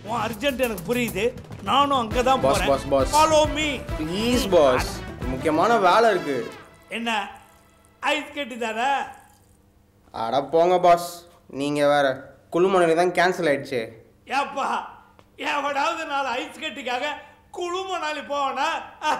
உன் அர்ஜென்ட் எனக்கு புரியுது நானும் அங்கே தான் Boss, போறேன் boss, boss. Follow me please boss முக்கியமான வேலை இருக்கு என்ன ஐஸ் கட்டி தானே அட போங்க பாஸ் நீங்க வேற குழுமணி தான் கேன்சல் ஆயிடுச்சு ஏப்பா எவனாவது நாலு ஐஸ் கட்டிக்காக குழும நாளி போவனா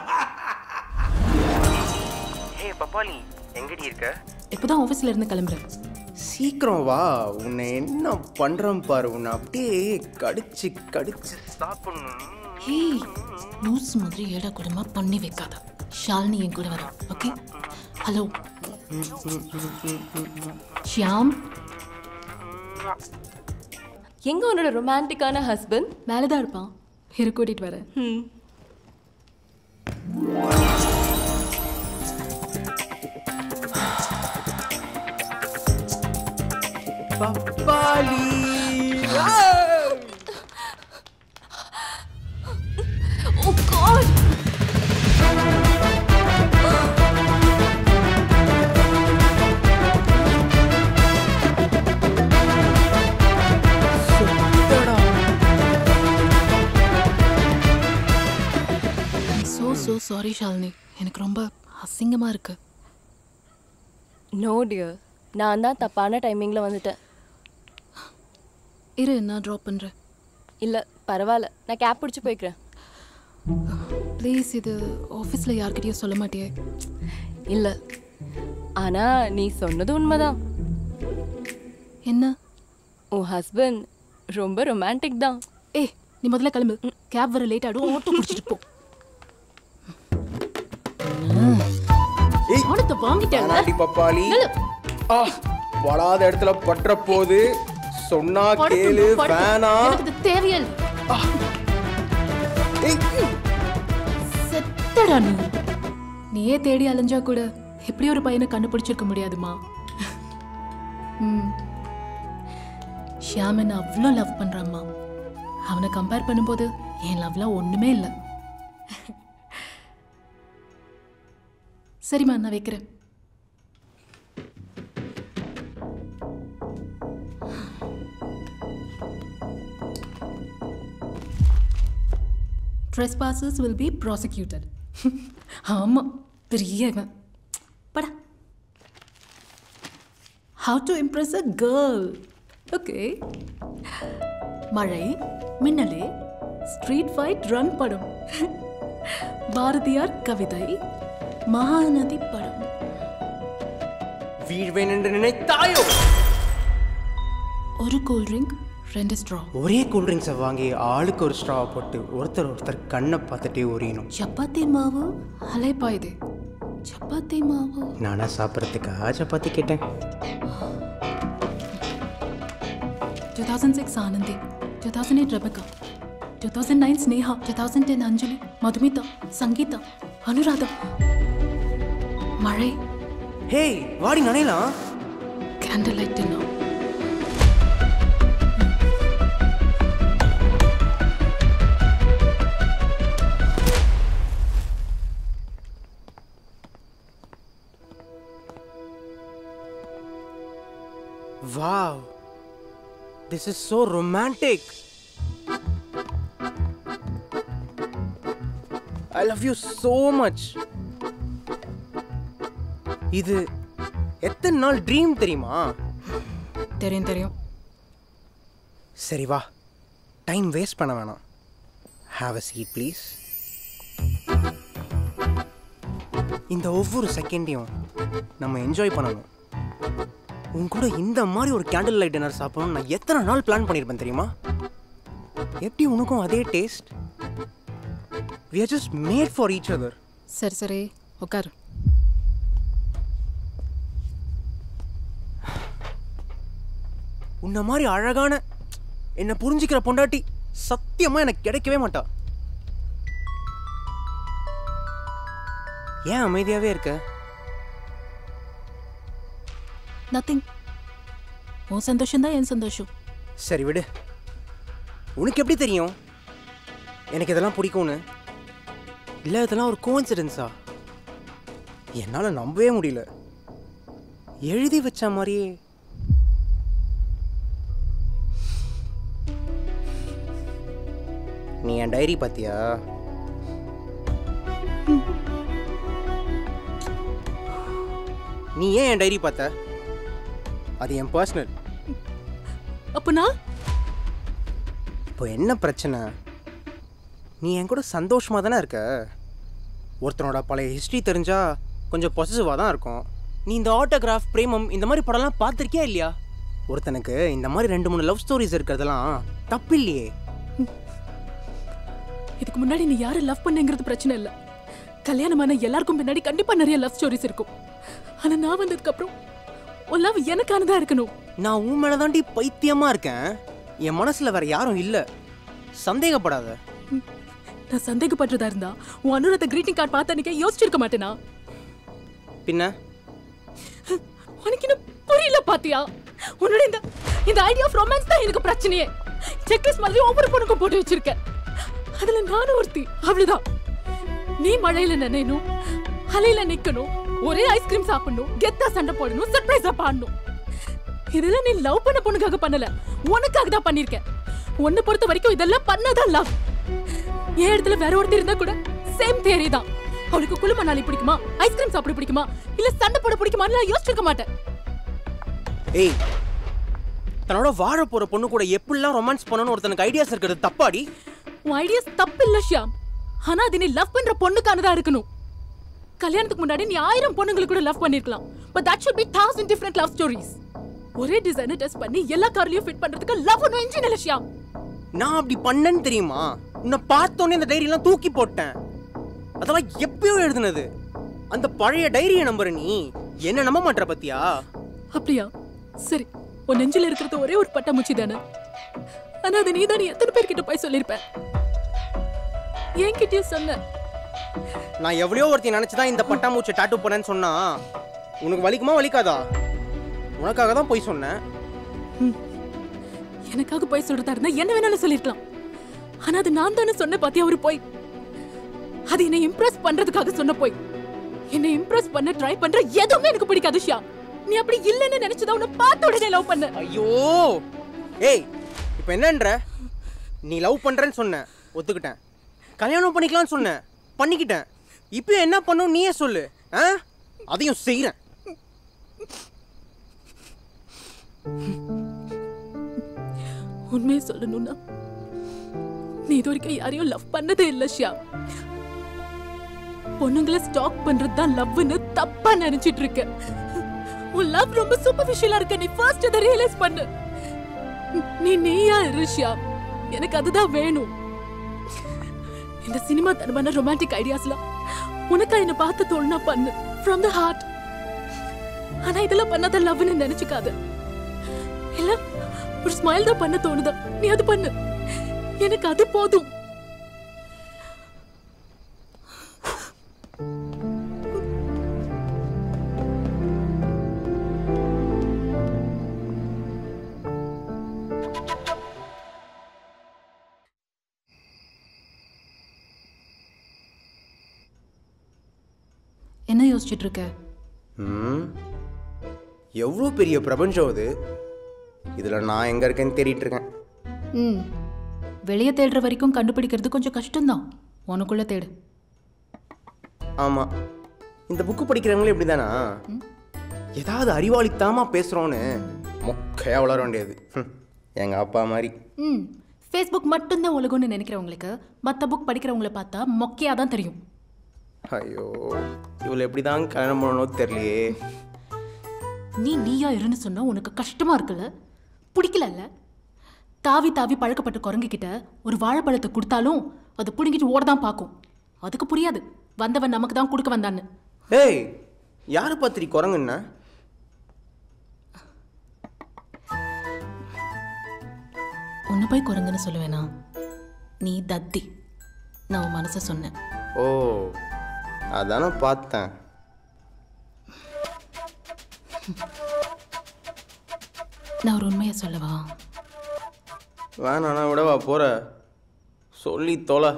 ஏய் பப்பாளி எங்கடி இருக்க இப்போதான் ஆஃபீஸ்ல இருந்து கிளம்புறேன் சீக்கிரம் வா உன்னை என்ன பண்றேன் பாரு உன்னை அப்படியே கடிச்சு கடிச்சு சாப்பிடணும் ஹேய் லூஸ் மாதிரி ஏடா கூடமா பண்ணி வைக்காத ஷாலினி என் கூட வரா ஓகே ஹலோ ஷியாம் எங்க உன்னோட ரொமான்டிக்கான ஹஸ்பண்ட் மேலே தான் இருப்பான் இரு கூட்டிட்டு வரேன் பப்பாளி oh god so so sorry Shalini எனக்கு ரொம்ப அசிங்கமாக இருக்கு நோ டியர் நான் தான் தப்பான டைமிங்ல வந்துட்டேன் இரு நான் ட்ராப் பண்ணுறேன் இல்ல பரவாயில்ல நான் கேப் பிடிச்சி போய்க்கிறேன் ப்ளீஸ் இது ஆஃபீஸில் யார்கிட்டயும் சொல்ல மாட்டியே இல்ல ஆனா நீ சொன்னது உண்மைதான் என்ன உன் ஹஸ்பண்ட் ரொம்ப ரொமான்டிக் தான் ஏய் நீ முதல்ல கிளம்பு கேப் வர லேட் ஆகிடும் ஆட்டோ பிடிச்சிட்டு போ ஏய் ஆனத்தை வாங்கிட்டேன் வேணாண்டி பப்பாளி ஆ வளாத இடத்துல பற்ற போது சொன்னா கேளு வேணா எனக்கு இது தேவையில்லை ஏய், செத்தடா நீ நீயே தேடி அலைஞ்சா கூட எப்படி ஒரு பையனை கண்டுபிடிச்சிருக்க முடியாதுமா ம் ஷியாம் என்ன அவ்வளோ லவ் பண்றாம்மா அவனை கம்பேர் பண்ணும்போது என் லவ்லாம் ஒண்ணுமே இல்லை சரிம்மா நான் வைக்கிறேன் trespassers will be prosecuted ஆமா பெரிய இவன் படா how to impress a girl okay மழை மின்னலே ஸ்ட்ரீட் ஃபைட் ரன் படம் பாரதியார் கவிதை மகாநதி படம் வீழ்வேன் என்று நினைத்தாயோ ஒரு கூல் ட்ரிங்க் ரெண்டு ஸ்ட்ரா ஒரே கூல்ட்ரிங்க்ஸை வாங்கி ஆளுக்கு ஒரு ஸ்ட்ரா போட்டு ஒருத்தர் ஒருத்தர் கண்ணை பார்த்துட்டே உரியணும் சப்பாத்தி மாவு அலைப்பாயுதே சப்பாத்தி மாவு நானா சாப்பிட்றதுக்காக சப்பாத்தி கேட்டேன் two thousand six Anandi two thousand eight Rebecca two thousand nine Sneha two thousand ten Anjali Madhumitha Sangeetha Anuradha మழை ஹேய் வாடி நனையலாம் candle light dinner wow this is so romantic I love you so much இது எத்தனை நாள் ட்ரீம் தெரியுமா தெரியும் தெரியும் சரி வா டைம் வேஸ்ட் பண்ண வேணாம் ஹாவ் அ சீட் ப்ளீஸ் இந்த ஒவ்வொரு செகண்டையும் நம்ம என்ஜாய் பண்ணணும் உன் கூட இந்த மாதிரி ஒரு கேண்டில் லைட் டின்னர் சாப்பிடணும்னு நான் எத்தனை நாள் பிளான் பண்ணியிருப்பேன் தெரியுமா எப்படி உனக்கும் அதே taste we are just made for each other சரி சரி உட்காரு உன்ன மாதிரி அழகான என்னை புரிஞ்சுக்கிற பொண்டாட்டி சத்தியமா எனக்கு கிடைக்கவே மாட்டா ஏன் அமைதியாவே இருக்க நத்திங் உன் சந்தோஷம் தான் என் சந்தோஷம் சரி விடு உனக்கு எப்படி தெரியும் எனக்கு இதெல்லாம் பிடிக்கும்னு இல்லை இதெல்லாம் ஒரு கோஇன்சிடென்ஸா என்னால் நம்பவே முடியல எழுதி வச்ச மாதிரியே நீ என் டைரி பார்த்தியா நீ ஏன் என் டைரி பார்த்த அது என் பர்சனல் அப்போ நான் இப்போ என்ன பிரச்சனை நீ என் கூட சந்தோஷமாக தானே இருக்க ஒருத்தனோட பழைய ஹிஸ்ட்ரி தெரிஞ்சா கொஞ்சம் பொசசிவாக தான் இருக்கும் நீ இந்த ஆட்டோகிராஃப் பிரேமம் இந்த மாதிரி படம்லாம் பார்த்துருக்கியா இல்லையா ஒருத்தனுக்கு இந்த மாதிரி ரெண்டு மூணு லவ் ஸ்டோரிஸ் இருக்கிறதெல்லாம் தப்பு இல்லையே இதுக்கு முன்னாடி நீ யாரை லவ் பண்ணுங்கிறது பிரச்சனை இல்லை கல்யாணமான எல்லாருக்கும் பின்னாடி கண்டிப்பா நிறைய லவ் ஸ்டோரிஸ் இருக்கும் ஆனா நான் வந்ததுக்கு அப்புறம் உன் லவ் எனக்கானதா இருக்கணும் நான் உன் மேலே தாண்டி பைத்தியமாக இருக்கேன் என் மனசில் வேற யாரும் இல்லை சந்தேகப்படாத ம். நான் சந்தேகப்படுறதா இருந்தா உன் அனுரத்த கிரீட்டிங் கார்டு பார்த்த அன்னைக்கே யோசிச்சிருக்க மாட்டேனா பின்ன உனக்கு இன்னும் புரியல பாத்தியா உன்னோட இந்த இந்த ஐடியா ஆஃப் ரொமான்ஸ் தான் எனக்கு பிரச்சனையே செக்லிஸ்ட் மாதிரி ஒவ்வொரு பொண்ணுக்கும் போட்டு வச்சிருக்க அதுல நானும் ஒருத்தி அவ்வளவுதான் நீ மழையில நினைக்கணும் அலையில நிக்கணும் ஒரே ஐஸ்கிரீம் சாப்பிடணும் கெத்தா சண்டை போடணும் சர்ப்ரைஸா பாடணும் இதெல்லாம் நீ லவ் பண்ண பொண்ணுக்காக பண்ணல உனக்காக தான் பண்ணிருக்க உன்னை பொறுத்த வரைக்கும் இதெல்லாம் பண்ணதான் லவ் என் இடத்துல வேற ஒருத்தர் இருந்தா கூட சேம் தியரி தான் அவளுக்கு குழு மணாலி பிடிக்குமா ஐஸ்கிரீம் சாப்பிட பிடிக்குமா இல்ல சண்டை போட பிடிக்குமான்னு நான் யோசிச்சிருக்க மாட்டேன் ஏய் தன்னோட வாழ போகிற பொண்ணு கூட எப்படிலாம் ரொமான்ஸ் பண்ணணும்னு ஒருத்தனுக்கு ஐடியாஸ் இருக்கிறது தப்பாடி உன் ஐடியாஸ் தப்பு இல்ல ஷியாம் ஆனா அது நீ லவ் பண்ற பொண்ணுக்கானதா இருக்கணும் கல்யாணத்துக்கு முன்னாடி நீ ஆயிரம் பொண்ணுங்களுக்கு கூட லவ் பண்ணிருக்கலாம் but that should be thousand different love stories ஒரே டிசைனை டெஸ்ட் பண்ணி எல்லா கார்லயும் ஃபிட் பண்றதுக்கு லவ் ஒன்னும் இன்ஜின் இல்ல ஷியாம் நான் அப்படி பண்ணேன்னு தெரியுமா உன்னை பார்த்தோன்னே இந்த டைரியெல்லாம் தூக்கி போட்டேன் அதெல்லாம் எப்பயோ எழுதுனது அந்த பழைய டைரியை நம்புற நீ என்ன நம்ப மாட்ற பத்தியா அப்படியா சரி உன் நெஞ்சில இருக்கிறது ஒரே ஒரு பட்டாம்பூச்சி தானே ஆனா அது நீ தான் எத்தனை பேர்கிட்ட போய் சொல்லிருப்ப என்கிட்டயும் சொன்ன நான் எவ்வளோ ஒருத்தி நினைச்சுதான் இந்த பட்டாம்பூச்சி டாட்டூ பண்ணேன்னு சொன்னா உனக்கு வலிக்குமா வலிக்காதா உனக்காக தான் போய் சொன்னேன் எனக்காக போய் சொல்றதா இருந்தா என்ன வேணாலும் சொல்லிருக்கலாம் ஆனா அது நான் தானே சொன்ன பாத்தியா ஒரு போய் அது என்னை இம்ப்ரெஸ் பண்றதுக்காக சொன்ன போய் என்னை இம்ப்ரெஸ் பண்ண ட்ரை பண்ற எதுவுமே எனக்கு பிடிக்காது ஷியா நீ அப்படி இல்லைன்னு நினைச்சதா உன்னை பார்த்த உடனே லவ் பண்ண ஐயோ ஏய் இப்போ என்னன்ற நீ லவ் பண்றேன்னு சொன்ன ஒத்துக்கிட்டேன் கல்யாணம் பண்ணிக்கலாம்னு சொன்னேன் பண்ணிக்கிட்டேன் இப்போ என்ன பண்ணும் நீயே சொல்லு ஆ அதையும் செய்கிறேன் உண்மையை சொல்லணும்னா நீ இது வரைக்கும் யாரையும் லவ் பண்ணதே இல்ல ஷியா பொண்ணுங்களை ஸ்டாக் பண்றது தான் லவ்னு தப்பா நினைச்சிட்டு இருக்க உன் லவ் ரொம்ப சூப்பர்ஃபிஷியலா இருக்க நீ ஃபர்ஸ்ட் அதை ரியலைஸ் பண்ணு நீ நீயா இரு ஷியா எனக்கு அதுதான் வேணும் இந்த சினிமா தனமான ரொமான்டிக் ஐடியாஸ்லாம் உனக்கா என்ன பார்த்து தோணுனா பண்ணு ஃப்ரம் த ஹார்ட் ஆனா இதெல்லாம் பண்ணாத லவ்னு நினைச்சுக்காத இல்ல ஒரு ஸ்மைல் தான் பண்ண தோணுதா நீ அது பண்ணு எனக்கு அது போதும் என்ன யோசிச்சுட்டு இருக்க ம் எவ்வளோ பெரிய பிரபஞ்சம் அது இதில் நான் எங்கே இருக்கேன்னு தேடிட்டு இருக்கேன் ம் வெளியே தேடுற வரைக்கும் கண்டுபிடிக்கிறது கொஞ்சம் கஷ்டம்தான் உனக்குள்ள தேடு ஆமாம் இந்த புக்கு படிக்கிறவங்களே இப்படி தானா ஏதாவது அறிவாளித்தனமாக பேசுகிறோன்னு மொக்கையாக வளர வேண்டியது எங்கள் அப்பா மாதிரி ம் ஃபேஸ்புக் மட்டும்தான் உலகம்னு நினைக்கிறவங்களுக்கு மற்ற புக் படிக்கிறவங்கள பார்த்தா மொக்கையாக தான் தெரியும் ஐயோ இவளை எப்படி தான் கல்யாணம் பண்ணணும் தெரியலையே நீ நீயா இருன்னு சொன்னா உனக்கு கஷ்டமா இருக்குல்ல பிடிக்கலல்ல தாவி தாவி பழக்கப்பட்ட குரங்கு கிட்ட ஒரு வாழைப்பழத்தை கொடுத்தாலும் அது புடுங்கிட்டு ஓட தான் பார்க்கும் அதுக்கு புரியாது வந்தவன் நமக்கு தான் கொடுக்க வந்தான்னு ஏய் யாரை பார்த்துரி குரங்குன்னா உன்னை போய் குரங்குன்னு சொல்லுவேனா நீ தத்தி நான் உன் மனசை சொன்னேன் ஓ அதானே பார்த்தேன் நான் ஒரு உண்மையை சொல்லவா வேணாண்ணா விடவா போகிற சொல்லி தொலை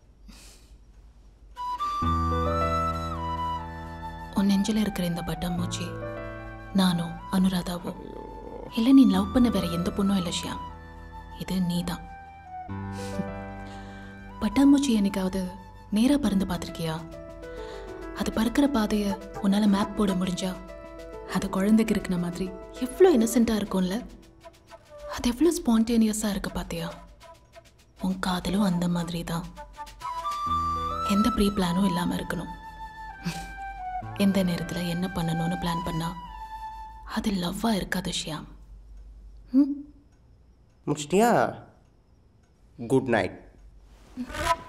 உன் நெஞ்சில் இருக்கிற இந்த பட்டாம்பூச்சி நானும் அனுராதாவும் இல்லை நீ லவ் பண்ண வேற எந்த பொண்ணும் இல்லை ஷியா இது நீ தான் பட்டாம்பூச்சி என்னைக்காவது நேரா பறந்து பார்த்துருக்கியா அது பறக்கிற பாதையை உன்னால் மேப் போட முடிஞ்சா அது குழந்தைக்கு இருக்கிற மாதிரி எவ்வளோ இன்னசென்ட்டாக இருக்கும்ல அது எவ்வளோ ஸ்பான்டேனியஸாக இருக்கு பார்த்தியா உன் காதலும் அந்த மாதிரி தான் எந்த ப்ரீ பிளானும் இல்லாமல் இருக்கணும் எந்த நேரத்தில் என்ன பண்ணணும்னு பிளான் பண்ணா அது லவ்வாக இருக்காது ஷியாம் முடிச்சிட்டியா குட் நைட்